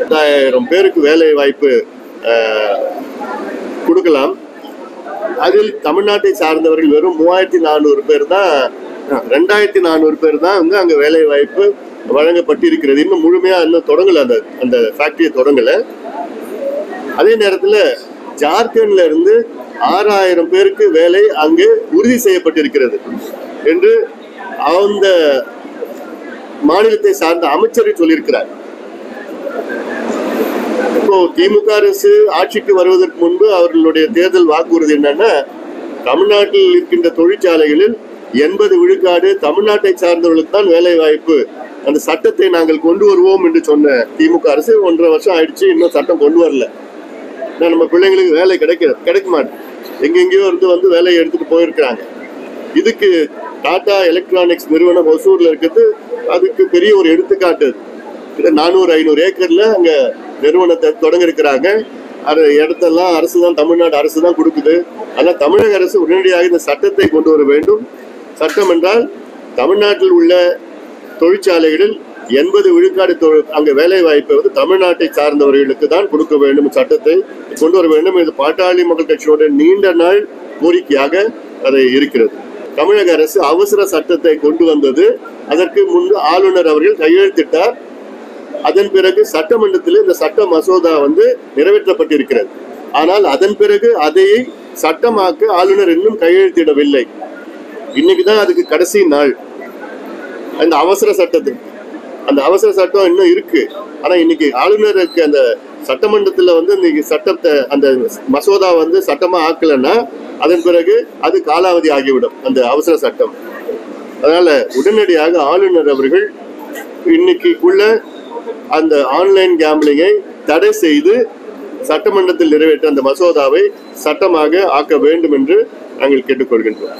எட்டாயிரம் பேருக்கு வேலை வாய்ப்பு அஹ், கொடுக்கலாம் அதில் தமிழ்நாட்டை சார்ந்தவர்கள் வெறும் மூவாயிரத்தி நானூறு பேர் தான் ரெண்டாயிரத்தி நானூறு பேர் தான் வந்து அங்கே வேலை வாய்ப்பு வழங்கப்பட்டிருக்கிறது இன்னும் முழுமையாக இன்னும் தொடங்கலை அந்த அந்த ஃபேக்டரியை தொடங்கலை அதே நேரத்தில் ஜார்க்கண்ட்ல இருந்து ஆறாயிரம் பேருக்கு வேலை அங்கு உறுதி செய்யப்பட்டிருக்கிறது என்று அந்த மாநிலத்தை சார்ந்த அமைச்சர் சொல்லியிருக்கிறார் இப்போ திமுக அரசு ஆட்சிக்கு வருவதற்கு முன்பு அவர்களுடைய தேர்தல் வாக்குறுதி என்னன்னா தமிழ்நாட்டில் இருக்கின்ற தொழிற்சாலைகளில் எண்பது விழுக்காடு தமிழ்நாட்டை சார்ந்தவர்களுக்கு தான் வேலை வாய்ப்பு அந்த சட்டத்தை நாங்கள் கொண்டு வருவோம் என்று சொன்ன திமுக அரசு ஒன்றரை வருஷம் ஆயிடுச்சு இன்னும் சட்டம் கொண்டு வரல ஏன்னா நம்ம பிள்ளைங்களுக்கு வேலை கிடைக்க கிடைக்க மாட்டேன் எங்கெங்கேயோ இருந்து வந்து வேலையை எடுத்துட்டு போயிருக்கிறாங்க இதுக்கு டாடா எலக்ட்ரானிக்ஸ் நிறுவனம் ஒசூர்ல இருக்கிறது அதுக்கு பெரிய ஒரு எடுத்துக்காட்டு அது. கிட்ட நானூறு ஐநூறு ஏக்கர்ல அங்க நிறுவனத்தை தொடங்க இருக்கிறாங்க அது இடத்தெல்லாம் அரசு தான் தமிழ்நாடு அரசு தான் கொடுக்குது ஆனால் தமிழக அரசு உடனடியாக இந்த சட்டத்தை கொண்டு வர வேண்டும் சட்டம் என்றால் தமிழ்நாட்டில் உள்ள தொழிற்சாலைகளில் எண்பது விழுக்காடு தொ- அங்க வேலை வாய்ப்பை வந்து தமிழ்நாட்டை சார்ந்தவர்களுக்கு தான் கொடுக்க வேண்டும் சட்டத்தை கொண்டு வர வேண்டும் இது பாட்டாளி மக்கள் கட்சியோட நீண்ட நாள் கோரிக்கையாக அது இருக்கிறது தமிழக அரசு அவசர சட்டத்தை கொண்டு வந்தது அதற்கு முன்பு ஆளுநர் அவர்கள் கையெழுத்திட்டார் அதன் பிறகு சட்டமன்றத்தில் இந்த சட்ட மசோதா வந்து நிறைவேற்றப்பட்டிருக்கிறது ஆனால் அதன் பிறகு அதை சட்டமாக்க ஆளுநர் இன்னும் கையெழுத்திடவில்லை இன்னைக்கு தான் அதுக்கு கடைசி நாள் அந்த அவசர சட்டத்துக்கு அந்த அவசர சட்டம் இன்னும் இருக்கு ஆனா இன்னைக்கு ஆளுநருக்கு அந்த சட்டமன்றத்துல வந்து இன்னைக்கு சட்டத்தை அந்த மசோதா வந்து சட்டமா ஆக்கலைன்னா அதன் பிறகு அது காலாவதி ஆகிவிடும் அந்த அவசர சட்டம் அதனால உடனடியாக ஆளுநர் அவர்கள் இன்னைக்குள்ள அந்த ஆன்லைன் கேம்பிளிங்கை தடை செய்து சட்டமன்றத்தில் நிறைவேற்ற அந்த மசோதாவை சட்டமாக ஆக்க வேண்டும் என்று நாங்கள் கேட்டுக்கொள்கின்றோம்